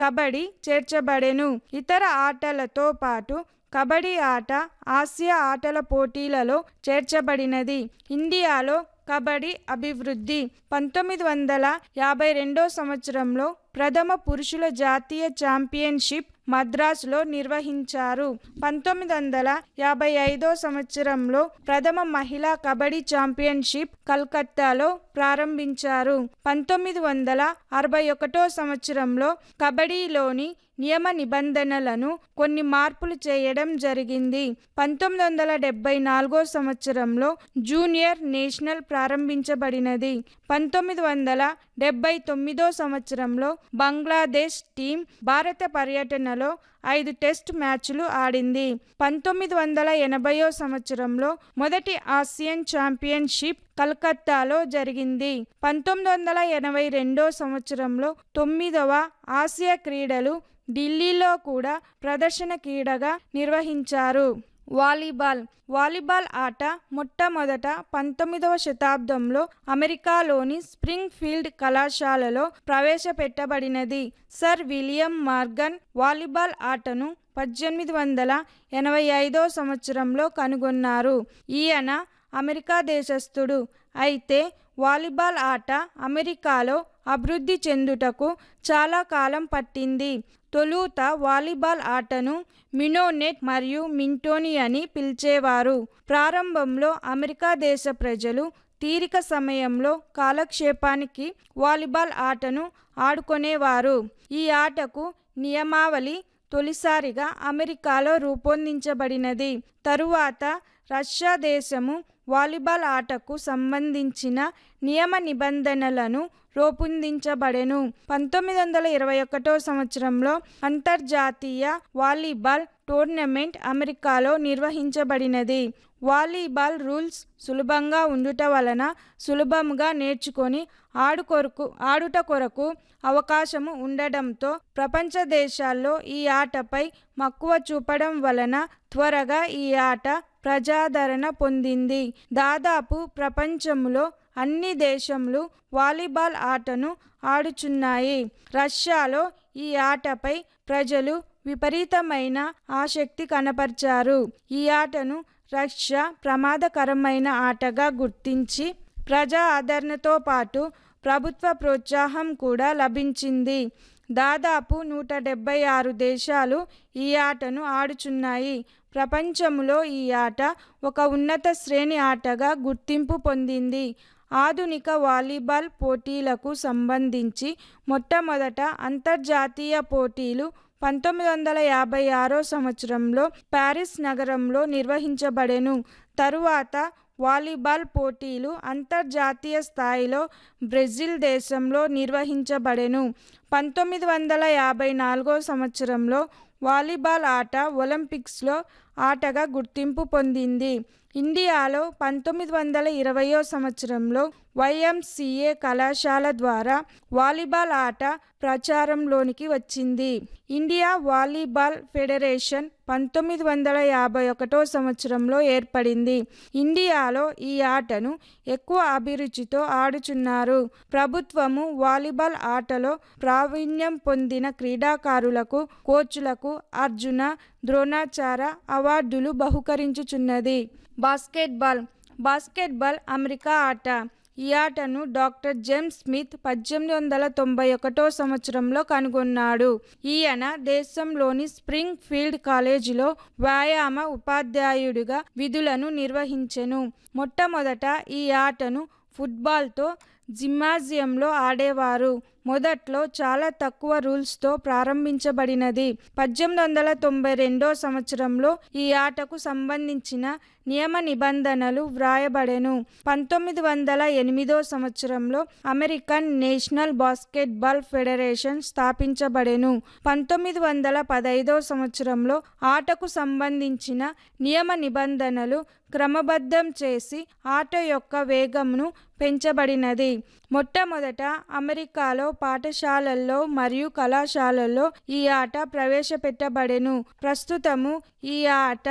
కబడ్డీ చేర్చబడెను ఇతర ఆటలతో పాటు కబడ్డీ ఆట ఆసియా ఆటల పోటీలలో చేర్చబడినది ఇండియాలో కబడ్డీ అభివృద్ధి పంతొమ్మిది వందల యాభై రెండో సంవత్సరంలో ప్రథమ పురుషుల జాతీయ ఛాంపియన్షిప్ మద్రాసులో నిర్వహించారు పంతొమ్మిది వందల యాభై ఐదో సంవత్సరంలో ప్రథమ మహిళా కబడ్డీ ఛాంపియన్షిప్ కల్కత్తాలో ప్రారంభించారు పంతొమ్మిది వందల అరవై ఒకటో సంవత్సరంలో కబడ్డీలోని నియమ నిబంధనలను కొన్ని మార్పులు చేయడం జరిగింది పంతొమ్మిది వందల డెబ్బై నాలుగో సంవత్సరంలో జూనియర్ నేషనల్ ప్రారంభించబడినది పంతొమ్మిది వందల డెబ్బై తొమ్మిదో సంవత్సరంలో బంగ్లాదేశ్ టీం భారత పర్యటనలో ఐదు టెస్ట్ మ్యాచ్లు ఆడింది పంతొమ్మిది వందల ఎనభైయో సంవత్సరంలో మొదటి ఆసియన్ ఛాంపియన్షిప్ కలకత్తాలో జరిగింది పంతొమ్మిది వందల ఎనభై రెండో సంవత్సరంలో తొమ్మిదవ ఆసియా క్రీడలు ఢిల్లీలో కూడా ప్రదర్శన క్రీడగా నిర్వహించారు వాలీబాల్ వాలీబాల్ ఆట మొట్టమొదట పంతొమ్మిదవ శతాబ్దంలో అమెరికాలోని స్ప్రింగ్ ఫీల్డ్ కళాశాలలో ప్రవేశపెట్టబడినది సర్ విలియం మార్గన్ వాలీబాల్ ఆటను పద్దెనిమిది వందల ఎనభై ఐదో సంవత్సరంలో కనుగొన్నారు ఈయన అమెరికా దేశస్థుడు అయితే వాలీబాల్ ఆట అమెరికాలో అభివృద్ధి చెందుటకు చాలా కాలం పట్టింది తొలుత వాలీబాల్ ఆటను మినోనెట్ మరియు మింటోని అని పిలిచేవారు ప్రారంభంలో అమెరికా దేశ ప్రజలు తీరిక సమయంలో కాలక్షేపానికి వాలీబాల్ ఆటను ఆడుకునేవారు ఈ ఆటకు నియమావళి తొలిసారిగా అమెరికాలో రూపొందించబడినది తరువాత రష్యా దేశము వాలీబాల్ ఆటకు సంబంధించిన నియమ నిబంధనలను రూపొందించబడెను పంతొమ్మిది వందల ఇరవై ఒకటో సంవత్సరంలో అంతర్జాతీయ వాలీబాల్ టోర్నమెంట్ అమెరికాలో నిర్వహించబడినది వాలీబాల్ రూల్స్ సులభంగా ఉండుట వలన సులభంగా నేర్చుకొని ఆడు కొరకు ఆడుట కొరకు అవకాశము ఉండడంతో ప్రపంచ దేశాల్లో ఈ ఆటపై మక్కువ చూపడం వలన త్వరగా ఈ ఆట ప్రజాదరణ పొందింది దాదాపు ప్రపంచంలో అన్ని దేశములు వాలీబాల్ ఆటను ఆడుచున్నాయి రష్యాలో ఈ ఆటపై ప్రజలు విపరీతమైన ఆసక్తి కనపరిచారు ఈ ఆటను రష్యా ప్రమాదకరమైన ఆటగా గుర్తించి ప్రజా ఆదరణతో పాటు ప్రభుత్వ ప్రోత్సాహం కూడా లభించింది దాదాపు నూట డెబ్బై ఆరు దేశాలు ఈ ఆటను ఆడుచున్నాయి ప్రపంచంలో ఈ ఆట ఒక ఉన్నత శ్రేణి ఆటగా గుర్తింపు పొందింది ఆధునిక వాలీబాల్ పోటీలకు సంబంధించి మొట్టమొదట అంతర్జాతీయ పోటీలు పంతొమ్మిది వందల యాభై ఆరో సంవత్సరంలో ప్యారిస్ నగరంలో నిర్వహించబడెను తరువాత వాలీబాల్ పోటీలు అంతర్జాతీయ స్థాయిలో బ్రెజిల్ దేశంలో నిర్వహించబడెను పంతొమ్మిది వందల యాభై నాలుగో సంవత్సరంలో వాలీబాల్ ఆట ఒలింపిక్స్లో ఆటగా గుర్తింపు పొందింది ఇండియాలో పంతొమ్మిది వందల ఇరవయో సంవత్సరంలో వైఎంసిఏ కళాశాల ద్వారా వాలీబాల్ ఆట ప్రచారంలోనికి వచ్చింది ఇండియా వాలీబాల్ ఫెడరేషన్ పంతొమ్మిది వందల యాభై ఒకటో సంవత్సరంలో ఏర్పడింది ఇండియాలో ఈ ఆటను ఎక్కువ అభిరుచితో ఆడుచున్నారు ప్రభుత్వము వాలీబాల్ ఆటలో ప్రావీణ్యం పొందిన క్రీడాకారులకు కోచ్లకు అర్జున ద్రోణాచార అవార్డులు బహుకరించుచున్నది బాస్కెట్బాల్ బాస్కెట్బాల్ అమెరికా ఆట ఈ ఆటను డాక్టర్ జేమ్స్ స్మిత్ పద్దెనిమిది వందల తొంభై ఒకటో సంవత్సరంలో కనుగొన్నాడు ఈయన దేశంలోని స్ప్రింగ్ ఫీల్డ్ కాలేజీలో వ్యాయామ ఉపాధ్యాయుడిగా విధులను నిర్వహించెను మొట్టమొదట ఈ ఆటను ఫుట్బాల్తో జిమ్నాజియంలో ఆడేవారు మొదట్లో చాలా తక్కువ రూల్స్తో ప్రారంభించబడినది పద్దెనిమిది వందల తొంభై రెండో సంవత్సరంలో ఈ ఆటకు సంబంధించిన నియమ నిబంధనలు వ్రాయబడెను పంతొమ్మిది వందల ఎనిమిదో సంవత్సరంలో అమెరికన్ నేషనల్ బాస్కెట్బాల్ ఫెడరేషన్ స్థాపించబడెను పంతొమ్మిది వందల పదైదో సంవత్సరంలో ఆటకు సంబంధించిన నియమ నిబంధనలు క్రమబద్ధం చేసి ఆట యొక్క వేగంను పెంచబడినది మొట్టమొదట అమెరికాలో పాఠశాలల్లో మరియు కళాశాలల్లో ఈ ఆట ప్రవేశపెట్టబడెను ప్రస్తుతము ఈ ఆట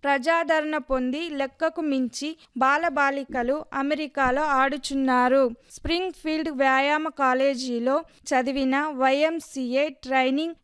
ప్రజాదరణ పొంది లెక్కకు మించి బాలబాలికలు అమెరికాలో ఆడుచున్నారు స్ప్రింగ్ ఫీల్డ్ వ్యాయామ కాలేజీలో చదివిన వైఎంసీఏ ట్రైనింగ్